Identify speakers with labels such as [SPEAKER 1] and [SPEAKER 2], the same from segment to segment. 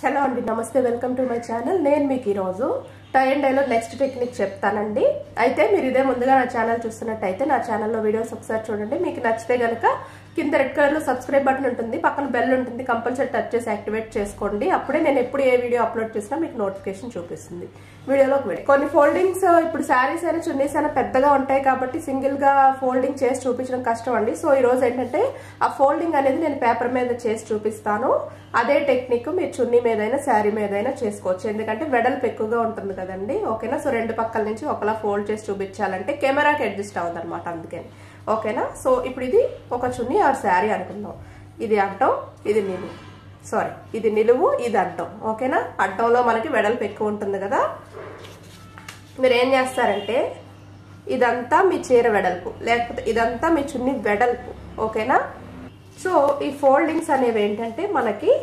[SPEAKER 1] hello అండి నమస్తే welcome to my channel నేను మీకు ఈరోజు టై అండ్ డైలో నెక్స్ట్ టెక్నిక్ చెప్తానండి అయితే మీరు ఇదే ముందుగా నా ఛానల్ చూస్తున్నట్టయితే నా ఛానల్లో వీడియోస్ ఒకసారి చూడండి మీకు నచ్చితే కనుక కింద రెడ్ కలర్ లో సబ్స్క్రైబ్ బటన్ ఉంటుంది పక్కన బెల్ ఉంటుంది కంపల్సరీ టచ్ చేసి యాక్టివేట్ చేసుకోండి అప్పుడే నేను ఎప్పుడు ఏ వీడియో అప్లోడ్ చేసినా మీకు నోటిఫికేషన్ చూపిస్తుంది వీడియోలోకి వెళ్ళి కొన్ని ఫోల్డింగ్స్ ఇప్పుడు శారీస్ అయినా చున్నీస్ అయినా పెద్దగా ఉంటాయి కాబట్టి సింగిల్ గా ఫోల్డింగ్ చేసి చూపించడం కష్టం అండి సో ఈ రోజు ఏంటంటే ఆ ఫోల్డింగ్ అనేది నేను పేపర్ మీద చేసి చూపిస్తాను అదే టెక్నిక్ మీరు చున్నీ మీదైనా శారీ మీదైనా చేసుకోవచ్చు ఎందుకంటే వెడల్పు ఎక్కువగా ఉంటుంది కదండి ఓకేనా సో రెండు పక్కల నుంచి ఒకలా ఫోల్డ్ చేసి చూపించాలంటే కెమెరాకి అడ్జస్ట్ అవ్వదు అనమాట అందుకని ఓకేనా సో ఇప్పుడు ఇది ఒక చున్నీ ఆ శారీ అనుకుందాం ఇది అడ్డం ఇది నిలువు సారీ ఇది నిలువు ఇది అడ్డం ఓకేనా అడ్డంలో మనకి వెడల్పు ఎక్కువ ఉంటుంది కదా మీరు ఏం చేస్తారంటే ఇదంతా మీ చీర వెడల్పు లేకపోతే ఇదంతా మీ చున్నీ వెడల్పు ఓకేనా సో ఈ ఫోల్డింగ్స్ అనేవి ఏంటంటే మనకి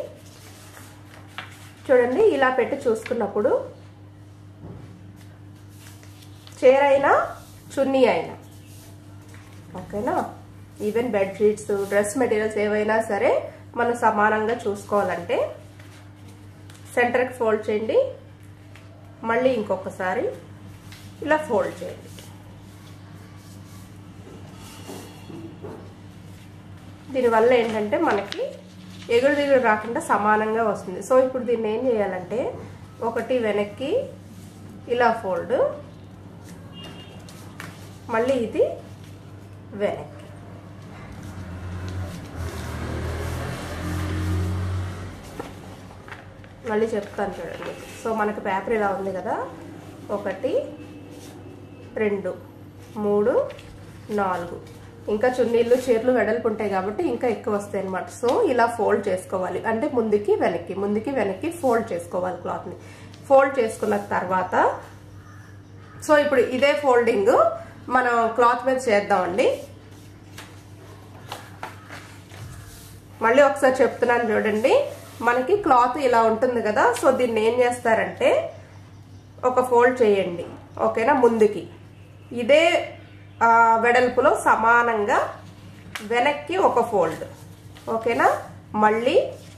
[SPEAKER 1] చూడండి ఇలా పెట్టి చూసుకున్నప్పుడు చీర అయినా చున్నీ అయినా ఓకేనా ఈవెన్ బెడ్షీట్స్ డ్రెస్ మెటీరియల్స్ ఏవైనా సరే మనం సమానంగా చూసుకోవాలంటే సెంటర్కి ఫోల్డ్ చేయండి మళ్ళీ ఇంకొకసారి ఇలా ఫోల్డ్ చేయండి దీనివల్ల ఏంటంటే మనకి ఎగురు దిగురు రాకుండా సమానంగా వస్తుంది సో ఇప్పుడు దీన్ని ఏం చేయాలంటే ఒకటి వెనక్కి ఇలా ఫోల్డ్ మళ్ళీ ఇది వెనక్కి మళ్ళీ చెప్తాను చూడండి సో మనకు పేపర్ ఇలా ఉంది కదా ఒకటి రెండు మూడు నాలుగు ఇంకా చున్నీళ్ళు చీరలు వెడల్పు ఉంటాయి కాబట్టి ఇంకా ఎక్కువ వస్తాయి అనమాట సో ఇలా ఫోల్డ్ చేసుకోవాలి అంటే ముందుకి వెనక్కి ముందుకి వెనక్కి ఫోల్డ్ చేసుకోవాలి క్లాత్ని ఫోల్డ్ చేసుకున్న తర్వాత సో ఇప్పుడు ఇదే ఫోల్డింగ్ మనం క్లాత్ మీద చేద్దామండి మళ్ళీ ఒకసారి చెప్తున్నాను చూడండి మనకి క్లాత్ ఇలా ఉంటుంది కదా సో దీన్ని ఏం చేస్తారంటే ఒక ఫోల్డ్ చేయండి ఓకేనా ముందుకి ఇదే వెడల్పులో సమానంగా వెనక్కి ఒక ఫోల్డ్ ఓకేనా మళ్ళీ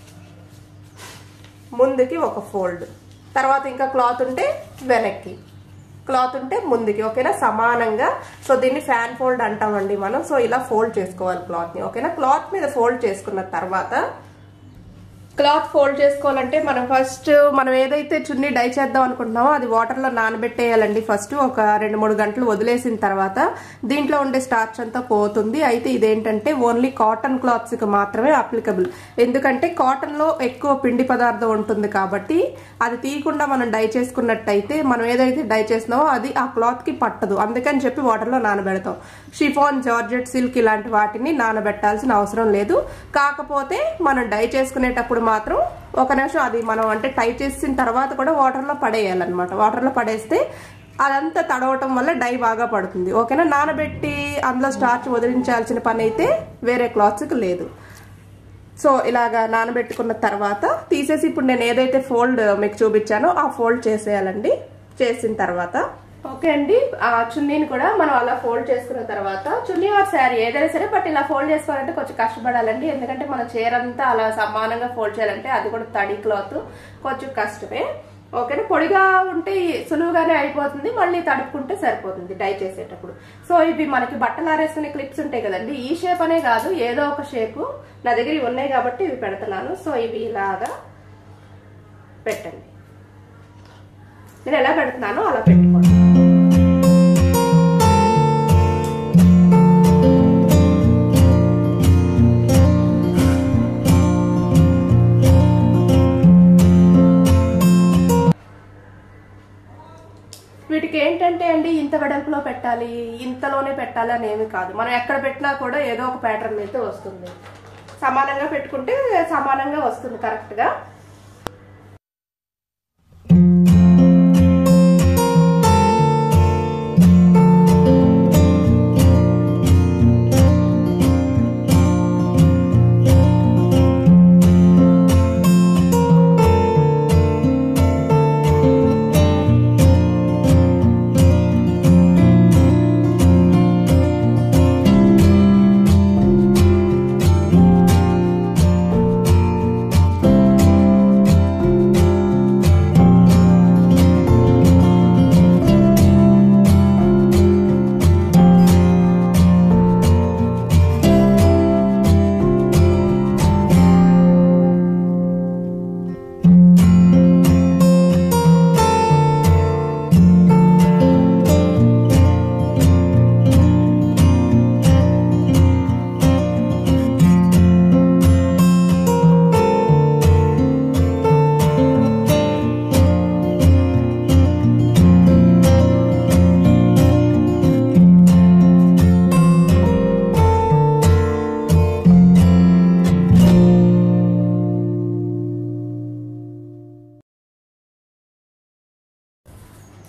[SPEAKER 1] ముందుకి ఒక ఫోల్డ్ తర్వాత ఇంకా క్లాత్ ఉంటే వెనక్కి క్లాత్ ఉంటే ముందుకి ఓకేనా సమానంగా సో దీన్ని ఫ్యాన్ ఫోల్డ్ అంటామండి మనం సో ఇలా ఫోల్డ్ చేసుకోవాలి క్లాత్ని ఓకేనా క్లాత్ మీద ఫోల్డ్ చేసుకున్న తర్వాత క్లాత్ ఫోల్డ్ చేసుకోవాలంటే మనం ఫస్ట్ మనం ఏదైతే చున్నీ డై చేద్దాం అనుకుంటున్నామో అది వాటర్లో నానబెట్టేయాలండి ఫస్ట్ ఒక రెండు మూడు గంటలు వదిలేసిన తర్వాత దీంట్లో ఉండే స్టార్చ్ అంతా పోతుంది అయితే ఇదేంటంటే ఓన్లీ కాటన్ క్లాత్స్కి మాత్రమే అప్లికబుల్ ఎందుకంటే కాటన్లో ఎక్కువ పిండి పదార్థం ఉంటుంది కాబట్టి అది తీయకుండా మనం డై చేసుకున్నట్టయితే మనం ఏదైతే డై చేసినామో అది ఆ క్లాత్కి పట్టదు అందుకని చెప్పి వాటర్లో నానబెడతాం షిఫాన్ జార్జెట్ సిల్క్ ఇలాంటి వాటిని నానబెట్టాల్సిన అవసరం లేదు కాకపోతే మనం డై చేసుకునేటప్పుడు మాత్రం ఒక నిమిషం అది మనం అంటే టై చేసిన తర్వాత కూడా వాటర్లో పడేయాలన్నమాట వాటర్లో పడేస్తే అదంతా తడవటం వల్ల డై బాగా పడుతుంది ఓకేనా నానబెట్టి అందులో స్టార్చ్ వదిలించాల్సిన పని అయితే వేరే క్లాత్స్కి లేదు సో ఇలాగా నానబెట్టుకున్న తర్వాత తీసేసి ఇప్పుడు నేను ఏదైతే ఫోల్డ్ మీకు చూపించానో ఆ ఫోల్డ్ చేసేయాలండి చేసిన తర్వాత ఓకే అండి ఆ చున్నీని కూడా మనం అలా ఫోల్డ్ చేసుకున్న తర్వాత చున్నీ ఆర్ శారీ ఏదైనా సరే బట్ ఇలా ఫోల్డ్ చేసుకోవాలంటే కొంచెం కష్టపడాలండి ఎందుకంటే మన చీర అంతా అలా సమానంగా ఫోల్డ్ చేయాలంటే అది కూడా తడి క్లాత్ కొంచెం కష్టమే ఓకేనా పొడిగా ఉంటే సులువుగానే అయిపోతుంది మళ్ళీ తడుపుకుంటే సరిపోతుంది డై చేసేటప్పుడు సో ఇవి మనకి బట్టలు ఆరేసుకునే క్లిప్స్ ఉంటాయి కదండి ఈ షేప్ అనే కాదు ఏదో ఒక షేపు నా దగ్గర ఇవి ఉన్నాయి కాబట్టి ఇవి పెడుతున్నాను సో ఇవి ఇలాగా పెట్టండి నేను ఎలా పెడుతున్నానో అలా పెట్టుకోండి వీటికి ఏంటంటే అండి ఇంత వెడల్పులో పెట్టాలి ఇంతలోనే పెట్టాలి అని ఏమి కాదు మనం ఎక్కడ పెట్టినా కూడా ఏదో ఒక ప్యాటర్న్ అయితే వస్తుంది సమానంగా పెట్టుకుంటే సమానంగా వస్తుంది కరెక్ట్గా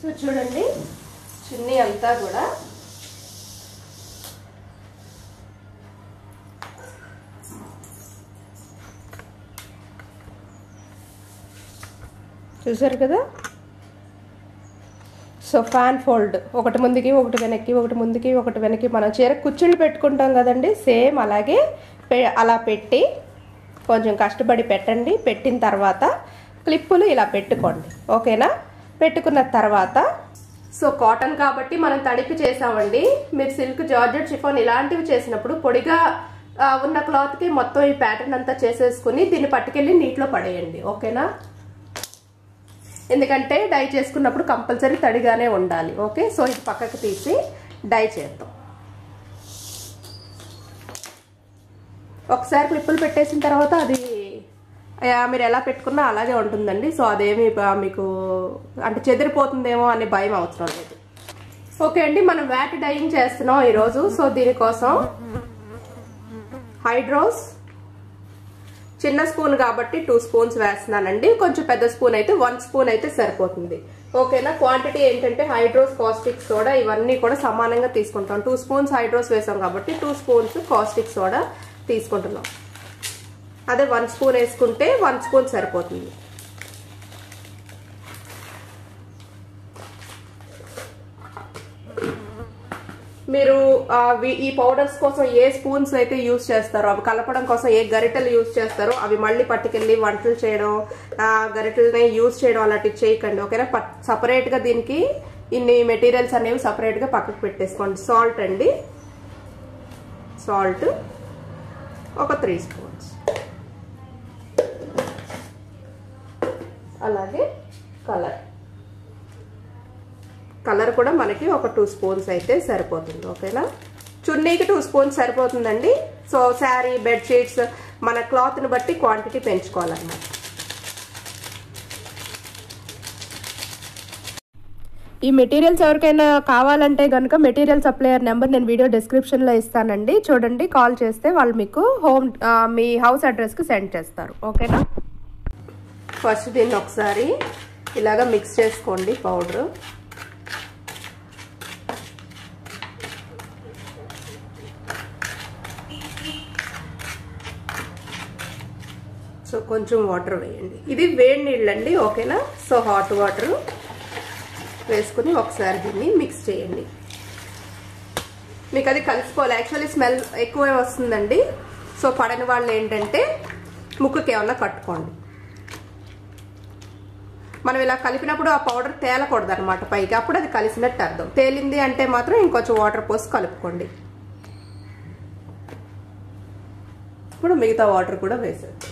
[SPEAKER 1] సో చూడండి చున్నీ అంతా కూడా చూసారు కదా సో ఫ్యాన్ ఫోల్డ్ ఒకటి ముందుకి ఒకటి వెనక్కి ఒకటి ముందుకి ఒకటి వెనక్కి మనం చీర కుచ్చుళ్ళు పెట్టుకుంటాం కదండి సేమ్ అలాగే పె- అలా పెట్టి కొంచెం కష్టపడి పెట్టండి పెట్టిన తర్వాత క్లిప్పులు ఇలా పెట్టుకోండి ఓకేనా పెట్టుకున్న తర్వాత సో కాటన్ కాబట్టి మనం తడిపి చేసామండి మీరు సిల్క్ జార్జెట్ షిఫాన్ ఇలాంటివి చేసినప్పుడు పొడిగా ఆ, ఉన్న క్లాత్కి మొత్తం ఈ ప్యాటర్న్ అంతా చేసేసుకుని దీన్ని పట్టుకెళ్ళి నీటిలో పడేయండి ఓకేనా ఎందుకంటే డై చేసుకున్నప్పుడు కంపల్సరీ తడిగానే ఉండాలి ఓకే సో ఇది పక్కకు తీసి డై చేద్దాం ఒకసారి క్లిప్పులు పెట్టేసిన తర్వాత అది ఆ, మీరు ఎలా పెట్టుకున్నా అలాగే ఉంటుందండి సో అదేమి బా- మీకు అంటే చెదిరిపోతుందేమో అనే భయం అవసరం లేదు ఓకే అండి మనం వ్యాట్ డైయింగ్ చేస్తున్నాం ఈరోజు సో దీనికోసం హైడ్రోస్ చిన్న స్పూన్ కాబట్టి టూ స్పూన్స్ వేస్తున్నానండి కొంచెం పెద్ద స్పూన్ అయితే వన్ స్పూన్ అయితే సరిపోతుంది ఓకేనా క్వాంటిటీ ఏంటంటే హైడ్రోస్ కాస్టిక్ సోడా ఇవన్నీ కూడా సమానంగా తీసుకుంటాం టూ స్పూన్స్ హైడ్రోస్ వేసాం కాబట్టి టూ స్పూన్స్ కాస్టిక్ సోడా తీసుకుంటున్నాం అదే వన్ స్పూన్ వేసుకుంటే వన్ స్పూన్ సరిపోతుంది మీరు ఆ, వి- ఈ పౌడర్స్ కోసం ఏ స్పూన్స్ అయితే యూజ్ చేస్తారో అవి కలపడం కోసం ఏ గరిటెలు యూజ్ చేస్తారో అవి మళ్ళీ పట్టుకెళ్ళి వంటలు చేయడం ఆ గరిటెలని యూజ్ చేయడం అలాంటివి చేయకండి ఓకేనా సపరేట్ గా దీనికి ఇన్ని మెటీరియల్స్ అనేవి సపరేట్ గా పక్కకు పెట్టేసుకోండి సాల్ట్ అండి సాల్ట్ ఒక త్రీ స్పూన్స్ అలాగే కలర్ కలర్ కూడా మనకి ఒక టూ స్పూన్స్ అయితే సరిపోతుంది ఓకేనా చున్నీకి టూ స్పూన్స్ సరిపోతుందండి సో శారీ బెడ్షీట్స్ మన క్లాత్ని బట్టి క్వాంటిటీ పెంచుకోవాలన్నమాట ఈ మెటీరియల్స్ ఎవరికైనా కావాలంటే కనుక మెటీరియల్ సప్లయర్ నెంబర్ నేను వీడియో డిస్క్రిప్షన్లో ఇస్తానండి చూడండి కాల్ చేస్తే వాళ్ళు మీకు హోమ్ ఆ, మీ హౌస్ అడ్రస్కి సెండ్ చేస్తారు ఓకేనా ఫస్ట్ దీన్ని ఒకసారి ఇలాగ మిక్స్ చేసుకోండి పౌడర్ సో కొంచెం వాటర్ వేయండి ఇది వేడి నీళ్ళండి ఓకేనా సో హాట్ వాటర్ వేసుకుని ఒకసారి దీన్ని మిక్స్ చేయండి మీకు అది కలిసిపోవాలి యాక్చువల్లీ స్మెల్ ఎక్కువే వస్తుందండి సో పడని వాళ్ళు ఏంటంటే ముక్కుకి ఏమన్నా కట్టుకోండి మనం ఇలా కలిపినప్పుడు ఆ పౌడర్ తేలకూడదు అనమాట పైకి అప్పుడు అది కలిసినట్టు అర్థం తేలింది అంటే మాత్రం ఇంకొంచెం వాటర్ పోసి కలుపుకోండి ఇప్పుడు మిగతా వాటర్ కూడా వేసేద్దాం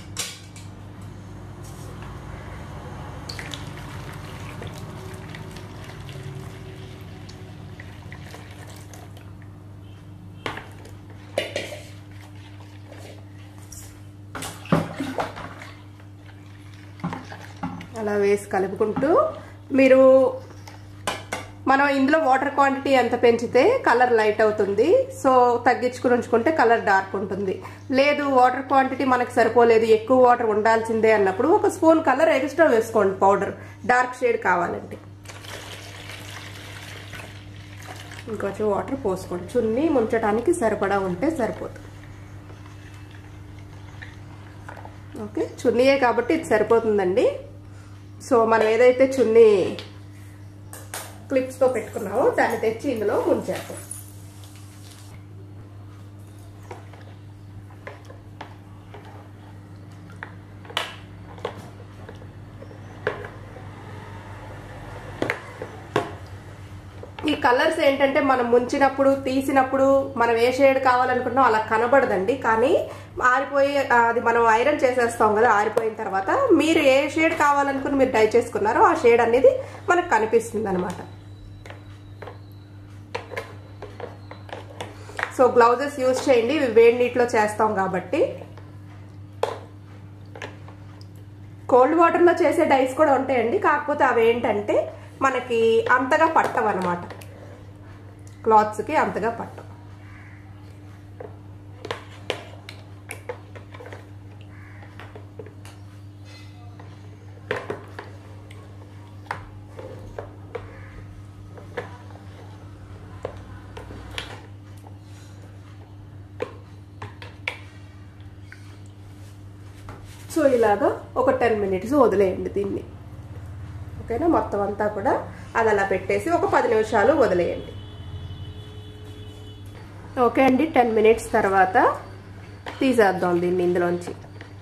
[SPEAKER 1] అలా వేసి కలుపుకుంటూ మీరు మనం ఇందులో వాటర్ క్వాంటిటీ ఎంత పెంచితే కలర్ లైట్ అవుతుంది సో తగ్గించుకుని ఉంచుకుంటే కలర్ డార్క్ ఉంటుంది లేదు వాటర్ క్వాంటిటీ మనకు సరిపోలేదు ఎక్కువ వాటర్ ఉండాల్సిందే అన్నప్పుడు ఒక స్పూన్ కలర్ ఎక్స్ట్రా వేసుకోండి పౌడర్ డార్క్ షేడ్ కావాలంటే ఇంకొంచెం వాటర్ పోసుకోండి చున్నీ ముంచడానికి సరిపడా ఉంటే సరిపోతుంది ఓకే చున్నీయే కాబట్టి ఇది సరిపోతుందండి సో మనం ఏదైతే చున్నీ క్లిప్స్తో పెట్టుకున్నామో దాన్ని తెచ్చి ఇందులో ముంచేద్దాం ఈ కలర్స్ ఏంటంటే మనం ముంచినప్పుడు తీసినప్పుడు మనం ఏ షేడ్ కావాలనుకున్నాం అలా కనబడదండి కానీ ఆరిపోయి ఆ, అది మనం ఐరన్ చేసేస్తాం కదా ఆరిపోయిన తర్వాత మీరు ఏ షేడ్ కావాలనుకుని మీరు డై చేసుకున్నారో ఆ షేడ్ అనేది మనకు కనిపిస్తుంది అనమాట సో గ్లౌజెస్ యూజ్ చేయండి ఇవి వేడి నీటిలో చేస్తాం కాబట్టి కోల్డ్ వాటర్లో చేసే డైస్ కూడా ఉంటాయండి కాకపోతే అవి ఏంటంటే మనకి అంతగా పట్టవు అనమాట క్లాత్స్కి అంతగా పట్టవు సో ఇలాగా ఒక టెన్ మినిట్స్ వదిలేయండి దీన్ని ఓకేనా మొత్తం అంతా కూడా అది అలా పెట్టేసి ఒక పది నిమిషాలు వదిలేయండి ఓకే అండి టెన్ మినిట్స్ తర్వాత తీసేద్దాం దీన్ని ఇందులోంచి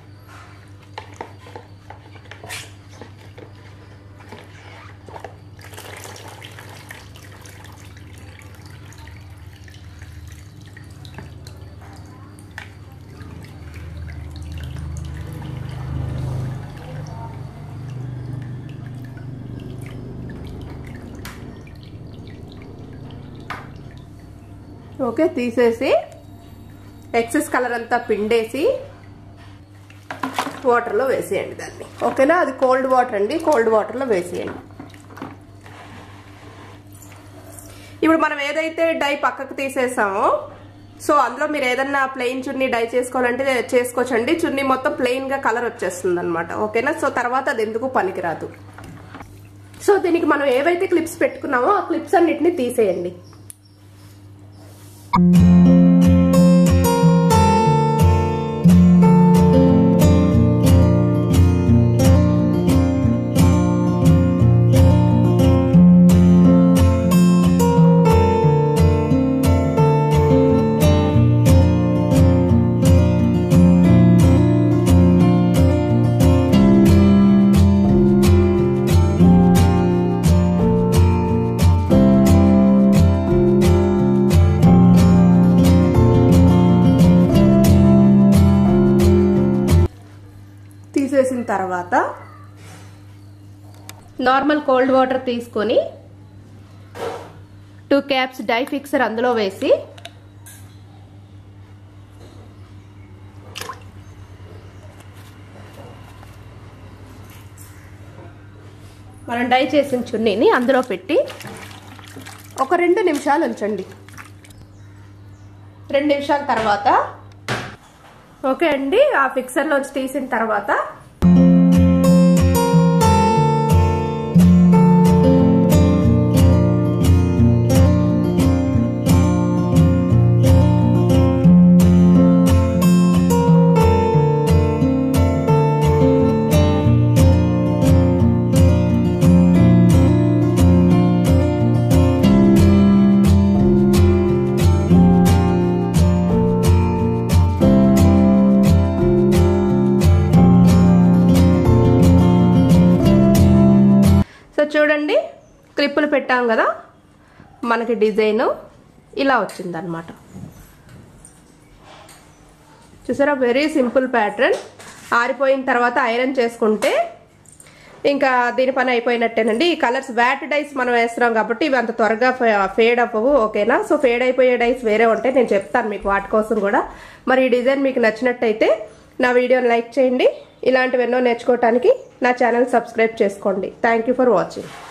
[SPEAKER 1] ఓకే తీసేసి ఎక్సెస్ కలర్ అంతా పిండేసి వాటర్లో వేసేయండి దాన్ని ఓకేనా అది కోల్డ్ వాటర్ అండి కోల్డ్ వాటర్లో వేసేయండి ఇప్పుడు మనం ఏదైతే డై పక్కకు తీసేసామో సో అందులో మీరు ఏదన్నా ప్లెయిన్ చున్నీ డై చేసుకోవాలంటే చేసుకోవచ్చండి చున్నీ మొత్తం ప్లెయిన్ గా కలర్ వచ్చేస్తుంది అనమాట ఓకేనా సో తర్వాత అది ఎందుకు పనికిరాదు సో దీనికి మనం ఏవైతే క్లిప్స్ పెట్టుకున్నామో ఆ క్లిప్స్ అన్నిటిని తీసేయండి తీసేసిన తర్వాత నార్మల్ కోల్డ్ వాటర్ తీసుకొని టూ క్యాప్స్ డై ఫిక్సర్ అందులో వేసి మనం డై చేసిన చున్నీని అందులో పెట్టి ఒక రెండు నిమిషాలు ఉంచండి రెండు నిమిషాల తర్వాత ఓకే అండి ఆ ఫిక్సర్లోంచి తీసిన తర్వాత సో చూడండి క్లిప్పులు పెట్టాం కదా మనకి డిజైన్ ఇలా వచ్చిందనమాట చూసారా వెరీ సింపుల్ ప్యాటర్న్ ఆరిపోయిన తర్వాత ఐరన్ చేసుకుంటే ఇంకా దీని పని అయిపోయినట్టేనండి ఈ కలర్స్ వ్యాట్ డైస్ మనం వేస్తున్నాం కాబట్టి ఇవి అంత త్వరగా ఫేడ్ అవ్వవు ఓకేనా సో ఫేడ్ అయిపోయే డైస్ వేరే ఉంటాయి నేను చెప్తాను మీకు వాటి కోసం కూడా మరి ఈ డిజైన్ మీకు నచ్చినట్టయితే నా వీడియోని లైక్ చేయండి ఇలాంటివి ఎన్నో నేర్చుకోవటానికి నా ఛానల్ సబ్స్క్రైబ్ చేసుకోండి థ్యాంక్ ఫర్ వాచింగ్